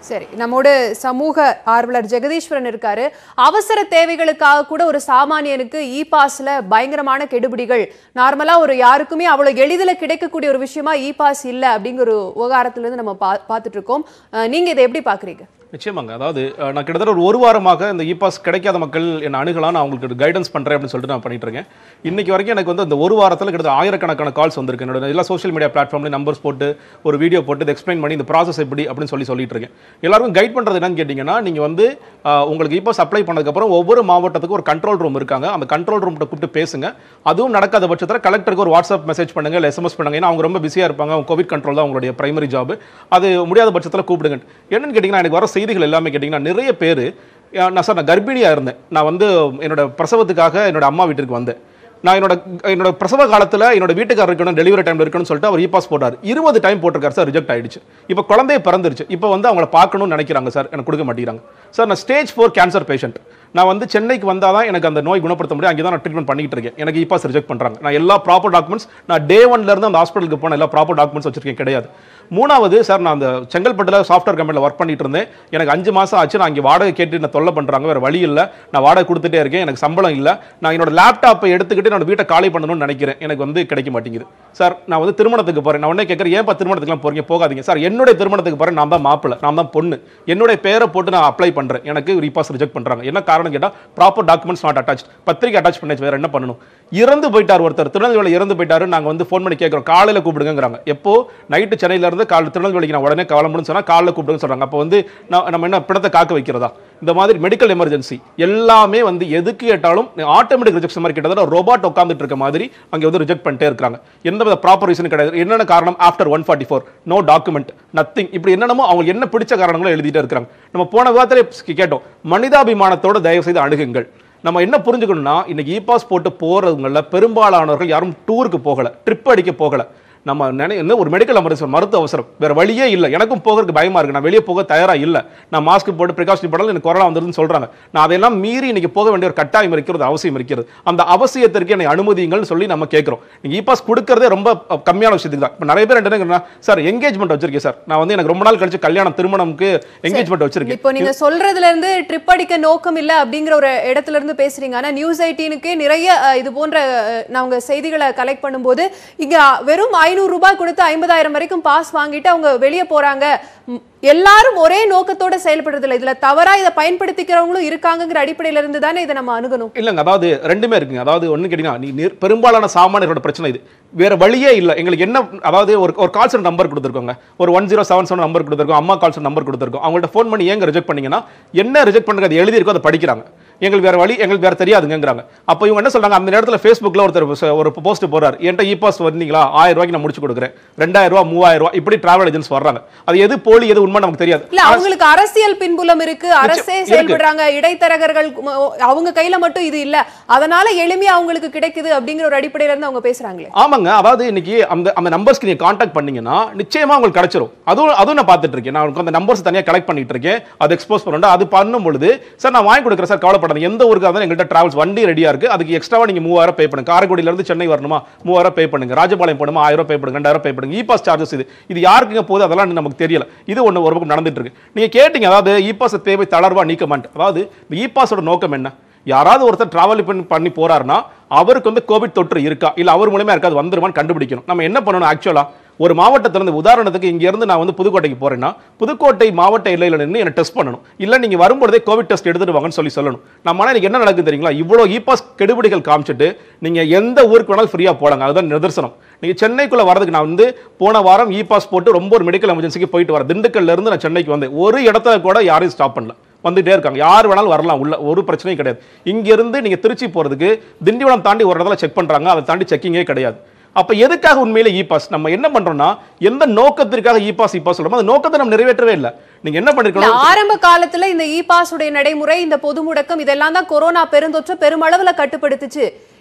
சரி நம்மோடு சமூக ஆர்வலர் ஜெகதீஸ்வரன் இருக்காரு அவசர தேவைகளுக்காக கூட ஒரு சாமானியனுக்கு இ பாஸ்ல பயங்கரமான கெடுபிடிகள் நார்மலா ஒரு யாருக்குமே அவ்வளவு எளிதில கிடைக்கக்கூடிய ஒரு விஷயமா இ பாஸ் இல்ல அப்படிங்கிற ஒரு விவகாரத்துல இருந்து நம்ம பா- பார்த்துட்டு இருக்கோம் அஹ், நீங்க இதை எப்படி பாக்குறீங்க நிச்சயமாங்க அதாவது அஹ், நான் கிட்டத்தட்ட ஒரு ஒரு வாரமாக இந்த இ பாஸ் கிடைக்காத மக்கள் என்னை அணுகலாம் நான் அவங்களுக்கு கைடன்ஸ் பண்ணுறேன் அப்படின்னு சொல்லிட்டு நான் பண்ணிட்டு இருக்கேன் இன்னைக்கு வரைக்கும் எனக்கு வந்து இந்த ஒரு வாரத்தில் கிட்டத்தட்ட ஆயிரக்கணக்கான கால்ஸ் வந்திருக்கு என்னோட எல்லா சோஷியல் மீடியா பிளாட்ஃபார்ம்ல நம்பர்ஸ் போட்டு ஒரு வீடியோ போட்டு இதை எக்ஸ்பிளைன் பண்ணி இந்த ப்ராசஸ் எப்படி அப்படின்னு சொல்லி சொல்லிட்டு இருக்கேன் எல்லாருக்கும் கைட் பண்ணுறது என்னன்னு கேட்டிங்கன்னா நீங்கள் வந்து அஹ், உங்களுக்கு இ பாஸ் அப்ளை பண்ணதுக்கப்புறம் ஒவ்வொரு மாவட்டத்துக்கும் ஒரு கண்ட்ரோல் ரூம் இருக்காங்க அந்த கண்ட்ரோல் ரூம் கூப்பிட்டு பேசுங்க அதுவும் நடக்காத பட்சத்தில் கலெக்டருக்கு ஒரு வாட்ஸ்அப் மெசேஜ் பண்ணுங்க இல்லை எஸ்எம்எஸ் பண்ணுங்க ஏன்னா அவங்க ரொம்ப பிஸியாக இருப்பாங்க அவங்க கோவிட் கண்ட்ரோல் தான் அவங்களுடைய பிரைமரி ஜாப் அது முடியாத பட்சத்தில் கூப்பிடுங்க என்னன்னு கேட்டிங்கன்னா எனக்கு வர செய்திகள் எல்லாமே கேட்டிங்கன்னா நிறைய பேர் நான் சார் நான் கர்ப்பிணியாக இருந்தேன் நான் வந்து என்னோட பிரசவத்துக்காக என்னோட அம்மா வீட்டுக்கு வந்தேன் நான் என்னோட என்னோட பிரசவ காலத்தில் என்னோட வீட்டுக்காரர் இருக்கணும் டெலிவரி டைமில் இருக்கணும்னு சொல்லிட்டு அவர் இ பாஸ் போட்டார் இருபது டைம் போட்டிருக்காரு சார் ரிஜெக்ட் ஆயிடுச்சு இப்போ குழந்தைய பிறந்துருச்சு இப்போ வந்து அவங்கள பார்க்கணும்னு நினைக்கிறாங்க சார் எனக்கு கொடுக்க மாட்டேங்கிறாங்க சார் நான் ஸ்டேஜ் ஃபோர் கேன்சர் பேஷண்ட் நான் வந்து சென்னைக்கு வந்தால் தான் எனக்கு அந்த நோய் குணப்படுத்த முடியும் அங்கே தான் நான் ட்ரீட்மெண்ட் பண்ணிட்டு இருக்கேன் எனக்கு இ பாஸ் ரிஜெக்ட் பண்ணுறாங்க நான் எல்லா ப்ராப்பர் டாக்குமெண்ட்ஸ் நான் டே ஒன்லேருந்து அந்த ஹாஸ்பிட்டலுக்கு போன எல்லா ப்ராப்பர் டாக்குமெண்ட்ஸ் வச்சிருக்கேன் கிடையாது மூணாவது சார் நான் அந்த செங்கல்பட்டில் சாஃப்ட்வேர் கம்பெனியில் ஒர்க் பண்ணிட்டு இருந்தேன் எனக்கு அஞ்சு மாதம் ஆச்சு நான் இங்கே வாடகை கேட்டு என்ன தொல்லை பண்ணுறாங்க வேறு வழி இல்லை நான் வாடகை கொடுத்துட்டே இருக்கேன் எனக்கு சம்பளம் இல்லை நான் என்னோட லேப்டாப்பை எடுத்துக்கிட்டு என்னோட வீட்டை காலி பண்ணணும்னு நினைக்கிறேன் எனக்கு வந்து கிடைக்க மாட்டேங்குது சார் நான் வந்து திருமணத்துக்கு போகிறேன் நான் உடனே கேட்குறேன் ஏன்ப்பா திருமணத்துக்குலாம் போறீங்க போகாதீங்க சார் என்னுடைய திருமணத்துக்கு போகிறேன் நான் தான் மாப்பிள்ளை நான் தான் பொண்ணு என்னுடைய பேரை போட்டு நான் அப்ளை பண்ணுறேன் எனக்கு ரீபாஸ் ரிஜெக்ட் பண்ணுறாங்க என்ன காரணம் கேட்டால் ப்ராப்பர் டாக்குமெண்ட்ஸ் நாட் அட்டாச் பத்திரிக்கை அட்டாச் பண்ணி வேறு என்ன பண்ணணும் இறந்து போயிட்டார் ஒருத்தர் திருநெல்வேலி இறந்து போயிட்டாரு நாங்கள் வந்து ஃபோன் பண்ணி கேட்குறோம் காலையில் கூப்பிடுங்கிறாங்க எப்போ நைட்டு சென்னையில இருந்து காலை திருநெல்வேலிக்கு நான் உடனே கிளம்பணும்னு சொன்னால் காலைல கூப்பிடுன்னு சொல்கிறாங்க அப்போ வந்து நான் நம்ம என்ன பிணத்தை காக்க வைக்கிறதா இந்த மாதிரி மெடிக்கல் எமர்ஜென்சி எல்லாமே வந்து எதுக்கு கேட்டாலும் ஆட்டோமேட்டிக் ரிஜெக்ஷன் மாதிரி கிட்டத்தட்ட ரோபாட் உட்காந்துட்டு இருக்க மாதிரி அங்கே வந்து ரிஜெக்ட் பண்ணிட்டே இருக்காங்க எந்த வித ப்ராப்பர் ரீசன் கிடையாது என்னென்ன காரணம் after one forty four no document nothing இப்படி என்னென்னமோ அவங்க என்ன பிடிச்ச காரணங்களும் எழுதிட்டே இருக்காங்க நம்ம போன விவாதத்திலே கேட்டோம் மனிதாபிமானத்தோட தயவு செய்து அணுகுங்கள் நம்ம என்ன புரிஞ்சுக்கணும்னா இன்னைக்கு இ பாஸ் போட்டு போறவங்கள பெரும்பாலானவர்கள் யாரும் டூருக்கு போகல ட்ரிப் அடிக்க போகல நம்ம நினை என்ன ஒரு மெடிக்கல் எமர்ஜென்சி மருத்துவ அவசரம் வேற வழியே இல்லை எனக்கும் போகிறதுக்கு பயமா இருக்கு நான் வெளியே போக தயாரா இல்லை நான் மாஸ்க் போட்டு ப்ரிகாஷன் போடல எனக்கு கொரோனா வந்துருதுன்னு சொல்றாங்க நான் அதையெல்லாம் மீறி இன்னைக்கு போக வேண்டிய ஒரு கட்டாயம் இருக்கிறது அவசியம் இருக்கிறது அந்த அவசியத்திற்கு என்னை அனுமதிங்கள்னு சொல்லி நம்ம கேட்கிறோம் நீங்க இ பாஸ் கொடுக்கறதே ரொம்ப அஹ், கம்மியான விஷயத்துக்கு தான் இப்போ நிறைய பேர் என்ன சார் எங்கேஜ்மெண்ட் வச்சிருக்கேன் சார் நான் வந்து எனக்கு ரொம்ப நாள் கழிச்சு கல்யாணம் திருமணம்க்கு எங்கேஜ்மெண்ட் வச்சிருக்கேன் இப்போ நீங்க சொல்றதுல இருந்து ட்ரிப் அடிக்க நோக்கம் இல்ல அப்படிங்கிற ஒரு இடத்துல இருந்து பேசுறீங்க ஆனா நியூஸ் எயிட்டீனுக்கே நிறைய அஹ், இது போன்ற அஹ், நாங்க செய்திகளை கலெக்ட் பண்ணும்போது இங்க வெறும் ஐநூறு ரூபாய் கொடுத்து ஐம்பதாயிரம் வரைக்கும் பாஸ் வாங்கிட்டு அவங்க வெளியே போறாங்க ம், எல்லாரும் ஒரே நோக்கத்தோட செயல்படுறது இல்ல இதுல தவறா இதை பயன்படுத்திக்கிறவங்களும் இருக்காங்கங்கிற அடிப்படையில இருந்து தானே இதை நம்ம அணுகணும் இல்லைங்க அதாவது ரெண்டுமே இருக்குங்க அதாவது ஒன்று கேட்டீங்கன்னா நீ நிர்- பெரும்பாலான சாமானியரோட பிரச்சனை இது வேற வழியே இல்லை எங்களுக்கு என்ன அதாவது ஒரு ஒரு கால் சென்டர் நம்பர் கொடுத்துருக்கோங்க ஒரு one zero seven seven number கொடுத்துருக்கோம் அம்மா கால் சென்டர் நம்பர் கொடுத்துருக்கோம் அவங்கள்ட்ட ஃபோன் பண்ணி ஏங்க ரிஜெக்ட் பண்ணீங்கன்னா என்ன ரிஜெக்ட் பண்ணுறது அது எழுதியிருக்கோ அதை படிக்கிறாங்க எங்களுக்கு வேற வழி எங்களுக்கு வேற தெரியாதுங்கிறாங்க அப்போ இவங்க என்ன சொல்றாங்க அந்த நேரத்தில் ஃபேஸ்புக்கில் ஒருத்தர் ச- ஒரு போஸ்ட் போறாரு என்கிட்ட இ பாஸ் வந்தீங்களா ஆயிரம் ரூபாய்க்கு நான் முடிச்சு கொடுக்குறேன் ரெண்டாயிரம் ரூபா மூவாயிரம் ரூபாய் இப்படி டிராவல் ஏஜென்ட்ஸ் வர்றாங்க அது எது போலி எது உண்மை நமக்கு தெரியாது இல்ல அவங்களுக்கு அரசியல் பின்புலம் இருக்கு அரசே இருக்கு. செயல்படுறாங்க இடைத்தரகர்கள் ம- அவங்க கையில மட்டும் இது இல்ல அதனால எளிமையா அவங்களுக்கு கிடைக்குது அப்படிங்கிற ஒரு அடிப்படையில இருந்து அவங்க பேசுறாங்களே ஆமாங்க அதாவது இன்னைக்கு அந்த அந்த நம்பர்ஸ்க்கு நீங்க காண்டாக்ட் பண்ணீங்கன்னா நிச்சயமா உங்களுக்கு கிடைச்சிரும் அதுவும் அதுவும் நான் பார்த்துட்டு இருக்கேன் நான் உங்களுக்கு அந்த நம்பர்ஸ் தனியா கலெக்ட் பண்ணிட்டு இருக்கேன் அது எக்ஸ்போஸ் பண்ணுறேன் அது பண்ணும் பொழுது சார் நான் வாங்கி கொடுக்குறேன் சார் கவலைப்படாதீங்க எந்த ஊருக்கு இருந்தாலும் எங்கள்கிட்ட டிராவல்ஸ் வண்டி ரெடியா இருக்கு அதுக்கு எக்ஸ்ட்ராவா நீங்க மூவாயிரம் பே பண்ணுங்க காரைக்குடியில இருந்து சென்னை வரணுமா மூவாயிரம் பே பண்ணுங்க ராஜபாளையம் போகணுமா ஆயிரம் பே பண்ணுங்க ரெண்டாயிரம் பே பண்ணுங்க இ பாஸ் சார்ஜஸ் இது இது யாருக்குங்க போகுது அதெல்லாம் இன்னும் நமக்கு தெரியல இது ஒன்று ஒரு பக்கம் நடந்துட்டு இருக்கு நீங்க கேட்டீங்க அதாவது இ பாஸ் தேவை தளர்வா நீக்கமான்ட்டு அதாவது இந்த இ பாஸோட நோக்கம் என்ன யாராவது ஒருத்தர் டிராவல் பண்ணி பண்ணி போறாருன்னா அவருக்கு வந்து கோவிட் தொற்று இருக்கா இல்ல அவர் மூலமா இருக்காது வந்துருமான்னு கண்டுபிடிக்கணும் நம்ம என்ன பண்ணணும் ஆக்சுவலா ஒரு மாவட்டத்திலிருந்து உதாரணத்துக்கு இங்க இருந்து நான் வந்து புதுக்கோட்டைக்கு போறேன்னா புதுக்கோட்டை மாவட்ட எல்லையில நின்று என்ன டெஸ்ட் பண்ணணும் இல்ல நீங்க வரும்போதே கோவிட் டெஸ்ட் எடுத்துட்டு வாங்கன்னு சொல்லி சொல்லணும் நம்ம ஆனா இன்னைக்கு என்ன நடக்குது தெரியுங்களா இவ்வளவு இ பாஸ் கெடுபிடிகள் காமிச்சிட்டு நீங்க எந்த ஊருக்கு வேணாலும் ஃப்ரீயா போலாங்க அதுதான் நிதர்சனம் நீங்க சென்னைக்குள்ள வரதுக்கு நான் வந்து போன வாரம் இ பாஸ் போட்டு ரொம்ப ஒரு மெடிக்கல் எமர்ஜென்சிக்கு போயிட்டு வரேன் திண்டுக்கல்ல இருந்து நான் சென்னைக்கு வந்தேன் ஒரு இடத்துல கூட யாரையும் ஸ்டாப் பண்ணல வந்துட்டே இருக்காங்க யார் வேணாலும் வரலாம் உள்ள ஒரு பிரச்சனையும் கிடையாது இங்க இருந்து நீங்க திருச்சி போறதுக்கு திண்டிவனம் தாண்டி ஒரு இடத்துல செக் பண்றாங்க அதை தாண்டி செக்கிங்கே கிடையாது அப்ப எதுக்காக உண்மையிலே இ பாஸ் நம்ம என்ன பண்றோம்னா எந்த நோக்கத்திற்காக இ பாஸ் இ பாஸ் சொல்றோமோ அந்த நோக்கத்தை நம்ம நிறைவேற்றவே இல்லை நீங்க என்ன இல்ல பண்ணிருக்கணும் ஆரம்ப காலத்துல இந்த இ பாஸ் உடைய நடைமுறை இந்த பொது முடக்கம் இதெல்லாம் தான் கொரோனா பெருந்தொற்று பெருமளவுல கட்டுப்படுத்துச்சு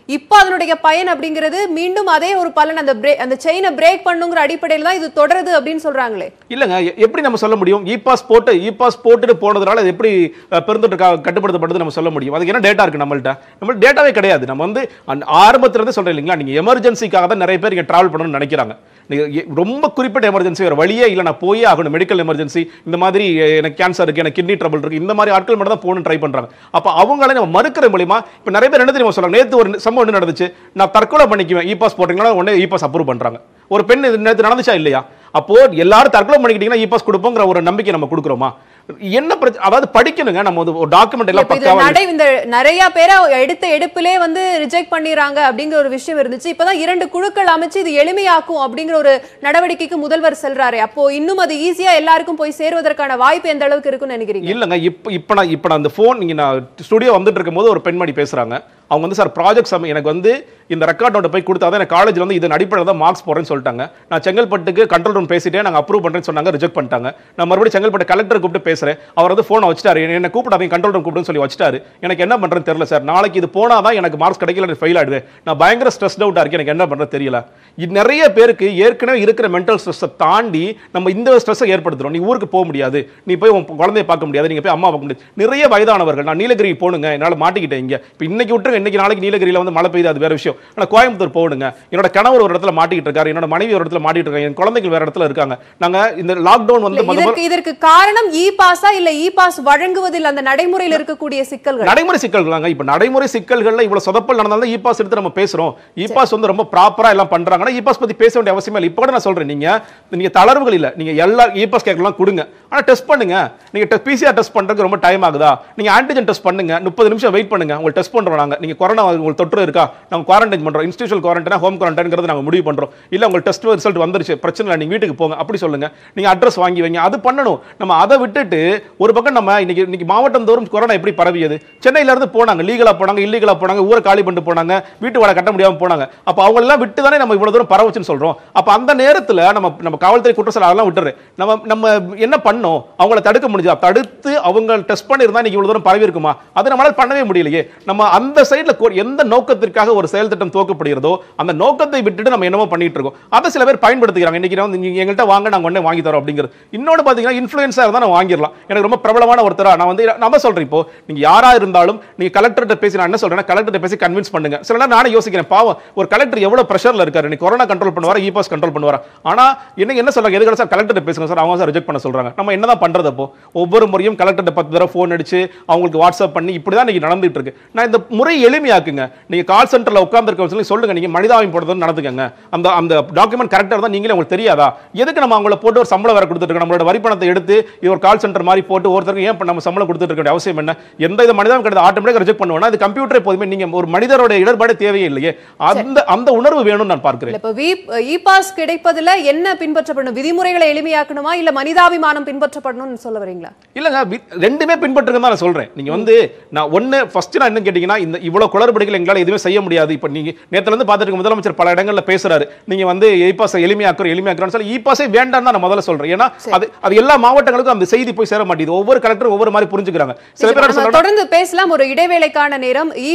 இப்போ அதனுடைய பயன் அப்படிங்கிறது மீண்டும் அதே ஒரு பலன் அந்த பிரேக் அந்த செயினை பிரேக் பண்ணுங்கிற அடிப்படையில் தான் இது தொடருது அப்படின்னு சொல்றாங்களே இல்லங்க எ- எப்படி நம்ம சொல்ல முடியும் இ பாஸ் போட்டு இ பாஸ் போட்டுட்டு போனதுனால அது எப்படி அஹ், பெருந்தொற்று கா- கட்டுப்படுத்தப்படுது நம்ம சொல்ல முடியும் அதுக்கு என்ன டேட்டா இருக்கு நம்மள்ட்ட நம்ம டேட்டாவே கிடையாது நம்ம வந்து அந்த ஆரம்பத்துல இருந்து சொல்றேன் இல்லைங்களா நீங்க எமர்ஜென்சிக்காக தான் நிறைய பேர் இங்க டிராவல் பண்ணணும்னு நினைக்கிறாங்க நீங்க எ- ரொம்ப குறிப்பிட்ட எமர்ஜென்சி வேற வழியே இல்லை நான் போயே ஆகணும் மெடிக்கல் எமர்ஜென்சி இந்த மாதிரி எ- எனக்கு கேன்சர் இருக்கு எனக்கு கிட்னி ட்ரபிள் இருக்கு இந்த மாதிரி ஆட்கள் மட்டும் தான் போகணும்னு ட்ரை பண்றாங்க அப்ப அவங்கள நம்ம மறுக்கிற மூலியமா இப்ப நிறைய பேர் என்ன தெரியுமா சொல்றாங்க நேத்து ஒரு சம்பவம் என்ன நடந்துச்சு நான் தற்கொலை பண்ணிக்குவேன் இ பாஸ் போட்டீங்கன்னா உடனே இ பாஸ் அப்ரூவ் பண்றாங்க ஒரு பெண் இது நேத்து நடந்துச்சா இல்லையா அப்போ எல்லாரும் தற்கொலை பண்ணிக்கிட்டீங்கன்னா இ பாஸ் கொடுப்போங்கிற ஒரு நம்பிக்கை நம்ம கொடுக்குறோமா என்ன பிரச்சனை அதாவது படிக்கணுங்க நம்ம வந்து ஒரு டாக்குமெண்ட் எல்லாம் இப்ப இதுல பக்காவா நடை இந்த நிறைய பேரை எடுத்த எடுப்பிலே வந்து ரிஜெக்ட் பண்ணிடுறாங்க அப்படிங்கிற ஒரு விஷயம் இருந்துச்சு இப்பதான் இரண்டு குழுக்கள் அமைச்சு இது எளிமையாக்கும் அப்படிங்கிற ஒரு நடவடிக்கைக்கு முதல்வர் செல்றாரு அப்போ இன்னும் அது ஈஸியா எல்லாருக்கும் போய் சேருவதற்கான வாய்ப்பு எந்த அளவுக்கு இருக்குன்னு நினைக்கிறீங்க இல்லங்க இப்ப இப்ப நான் இப்ப நான் அந்த ஃபோன் நீங்க நான் ஸ்டுடியோ வந்துட்டு இருக்கும்போது ஒரு பெண்மணி பேசுறாங்க அவங்க வந்து சார் ப்ராஜெக்ட் சம எனக்கு வந்து இந்த ரெக்கார்ட் நோட்டை போய் கொடுத்தா தான் எனக்கு காலேஜ்ல வந்து இதன் அடிப்படையில் தான் மார்க்ஸ் போறேன்னு சொல்லிட்டாங்க நான் செங்கல்பட்டுக்கு கண்ட்ரோல் ரூம் பேசிட்டே நாங்க அப்ரூவ் பண்றேன்னு சொன்னாங்க ரிஜெக்ட் பண்ணிட்டாங்க நான் மறுபடியும் செங்கல்பட்டு கலெக்டர் கூப்பிட்டு பேசுறேன் அவர் வந்து ஃபோனை வச்சிட்டாரு என்ன கூப்பிடாதீங்க கண்ட்ரோல் ரூம் கூப்பிடுன்னு சொல்லி வச்சிட்டாரு எனக்கு என்ன பண்றேன்னு தெரியல சார் நாளைக்கு இது போனா தான் எனக்கு மார்க்ஸ் கிடைக்கல ஃபெயில் ஆயிடுவேன் நான் பயங்கர ஸ்ட்ரெஸ் அவுட்டா இருக்கு எனக்கு என்ன பண்றது தெரியல இது நிறைய பேருக்கு ஏற்கனவே இருக்கிற மென்டல் ஸ்ட்ரெஸ்ஸை தாண்டி நம்ம இந்த ஸ்ட்ரெஸ்ஸை ஏற்படுத்துறோம் நீ ஊருக்கு போக முடியாது நீ போய் உன் குழந்தைய பார்க்க முடியாது நீங்க போய் அம்மா பார்க்க முடியாது நிறைய வயதானவர்கள் நான் நீலகிரி போகணுங்க என்னால மாட்டிக்கிட்டேன் இங்க இப்போ இன்னைக்கு விட்டுருங்க இன்னைக்கு நாளைக்கு நீலகிரியில வந்து மழை பெய்யுது அது வேற விஷயம் ஆனா கோயம்புத்தூர் போகணுங்க என்னோட கணவர் ஒரு இடத்துல மாட்டிக்கிட்டு இருக்காரு என்னோட மனைவி ஒரு இடத்துல மாட்டிட்டு இருக்காங்க என் குழந்தைகள் வேற இடத்துல இருக்காங்க நாங்க இந்த லாக்டவுன் வந்து முத இதற்கு இதற்கு காரணம் இ பாஸா இல்ல இ பாஸ் வழங்குவதில் அந்த நடைமுறையில் இருக்கக்கூடிய சிக்கல்கள் நடைமுறை சிக்கல்களாங்க இப்ப நடைமுறை சிக்கல்கள்ல இவ்வளவு சொதப்பல் நடந்தாலும் இ பாஸ் எடுத்து நம்ம பேசுறோம் இ பாஸ் வந்து ரொம்ப ப்ராப்பரா எல்லாம் பண்றாங்கன்னா இ பாஸ் பத்தி பேச வேண்டிய அவசியமே இல்லை இப்போ கூட நான் சொல்றேன் நீங்க நீங்க தளர்வுகள் இல்ல நீங்க எல்லா இ பாஸ் கேட்கலாம் கொடுங்க ஆனா டெஸ்ட் பண்ணுங்க நீங்க பிசிஆர் டெஸ்ட் பண்றதுக்கு ரொம்ப டைம் ஆகுதா நீங்க ஆன்டிஜன் டெஸ்ட் பண்ணுங்க முப்பது நிமிஷம் வெயிட் பண்ணுங்க உங்களுக்கு டெஸ்ட் பண்றோம் நாங்க நீங்க கொரோனா உங்களுக்கு தொற்று இருக்கா நாங்க குவாரண்டைன் பண்றோம் இன்ஸ்டியூஷன் குவாரண்டைனா ஹோம் குவாரண்டைன்ங்கிறது நாங்க முடிவு பண்றோம் இல்ல உங்களுக்கு டெஸ்ட் ரிசல்ட் வந்துருச்சு பிரச்சனை இல்லை நீங்க வீட்டுக்கு போங்க அப்படி சொல்லுங்க நீங்க அட்ரஸ் வாங்கி வைங்க அது பண்ணணும் நம்ம அதை விட்டுட்டு ஒரு பக்கம் நம்ம இன்னைக்கு இன்னைக்கு மாவட்டம் தோறும் கொரோனா எப்படி பரவியது சென்னையில இருந்து போனாங்க லீகலா போனாங்க இல்லீகலா போனாங்க ஊரை காலி பண்ணிட்டு போனாங்க வீட்டு வாடகை கட்ட முடியாம போனாங்க அப்ப அவங்க எல்லாம் விட்டு தானே நம்ம இவ்வளவு தூரம் பரவச்சுன்னு சொல்றோம் அப்ப அந்த நேரத்துல நம்ம நம்ம காவல்துறை குற்றச்சாட்டு அதெல்லாம் விட்டுரு நம்ம நம்ம என்ன பண்ணோம் அவங்கள தடுக்க முடிஞ்சா தடுத்து அவங்க டெஸ்ட் பண்ணியிருந்தா இன்னைக்கு இவ்வளவு தூரம் பரவி இருக்குமா அதை நம்மளால பண்ணவே முடியலையே நம்ம அந்த சைடுல எந்த நோக்கத்திற்காக ஒரு செயல் திட்டம் துவக்கப்படுகிறதோ அந்த நோக்கத்தை விட்டுட்டு நம்ம என்னமோ பண்ணிட்டு இருக்கோம் அதை சில பேர் பயன்படுத்திக்கிறாங்க இன்னைக்கு வந்து நீங்க எங்கள்கிட்ட வாங்க நாங்க உடனே வாங்கி தரோம் அப்படிங்கிறது இன்னொன்று பாத்தீங்கன்னா இன்ஃபுளுன்ஸா இருந்தா நான் வாங்கிடலாம் எனக்கு ரொம்ப பிரபலமான ஒருத்தரா நான் வந்து நான் தான் சொல்றேன் இப்போ நீங்க யாரா இருந்தாலும் நீங்க கலெக்டர்கிட்ட பேசி நான் என்ன சொல்றேன் கலெக்டர்கிட்ட பேசி கன்வின்ஸ் பண்ணுங்க சில நேரம் நானே யோசிக்கிறேன் பாவம் ஒரு கலெக்டர் எவ்வளவு பிரஷர்ல இருக்காரு நீ கொரோனா கண்ட்ரோல் பண்ணுவாரா இ பாஸ் கண்ட்ரோல் பண்ணுவாரா ஆனா என்ன என்ன சொல்றாங்க எதுக்கு சார் கலெக்டர் பேசுங்க சார் அவங்க சார் ரிஜெக்ட் பண்ண சொல்றாங்க நம்ம என்னதான் பண்றது அப்போ ஒவ்வொரு முறையும் கலெக்டர் பத்து தடவை ஃபோன் அடிச்சு அவங்களுக்கு வாட்ஸ்அப் பண்ணி இப்படிதான் இன்னைக்கு நடந்துட்டு இருக்கு நான் இந்த முறை எளிமையாக்குங்க நீங்க கால் சென்டர்ல உட்கார்ந்துருக்க சொல்லி சொல்லுங்க நீங்க மனிதாபியம் போடுறது நடந்துக்கங்க அந்த அந்த டாக்குமெண்ட் கரெக்டா இருந்தா நீங்களே உங்களுக்கு தெரியாதா எதுக்கு நம்ம அவங்கள போட்டு ஒரு சம்பளம் வேற கொடுத்துட்டு இருக்கோம் நம்மளோட வரி பணத்தை எடுத்து இது ஒரு கால் சென்டர் மாதிரி போட்டு ஒருத்தருக்கு ஏன் இப்ப நம்ம சம்பளம் கொடுத்துட்டு இருக்க வேண்டிய அவசியம் என்ன எந்த இது மனிதம் கிடையாது ஆட்டோமேட்டிக் ரிஜெக்ட் பண்ணுவோம்னா அது கம்ப்யூட்டர் எப்போதுமே நீங்க ஒரு மனிதரோட இடர்பாடு தேவையே இல்லையே அந்த அந்த உணர்வு வேணும்னு நான் பார்க்கிறேன் இல்ல இப்ப வி இ பாஸ் கிடைப்பதுல என்ன பின்பற்றப்படணும் விதிமுறைகளை எளிமையாக்கணுமா இல்ல மனிதாபிமானம் பின்பற்றப்படணும்னு சொல்ல வரீங்களா இல்லங்க வி- ரெண்டுமே பின்பற்றுங்க தான் நான் சொல்றேன் நீங்க வந்து நான் ஒண்ணு ஃபர்ஸ்ட் நான் என்ன கேட்டீங்கன்னா இந்த இவ்வளவு குளறுபடிகள் எங்களால எதுவுமே செய்ய முடியாது இப்ப நீங்க நேத்துல இருந்து பார்த்துட்டு முதலமைச்சர் பல இடங்கள்ல பேசுறாரு நீங்க வந்து இ பாஸ் எளிமையாக்குறோம் எளிமையாக்குறோம்னு சொல்லி இ பாஸே வேண்டாம் தான் நான் முதல்ல சொல்றேன் ஏன்னா அது அது எல்லா மாவட்டங்களுக்கும் அந்த செய்தி போய் சேர மாட்டேங்குது ஒவ்வொரு கலெக்டரும் ஒவ்வொரு மாதிரி புரிஞ்சுக்கிறாங்க சில பேர் என்ன நம்ம சொல்றாங்க தொடர்ந்து பேசலாம் ஒரு இடைவேளைக்கான நேரம் இ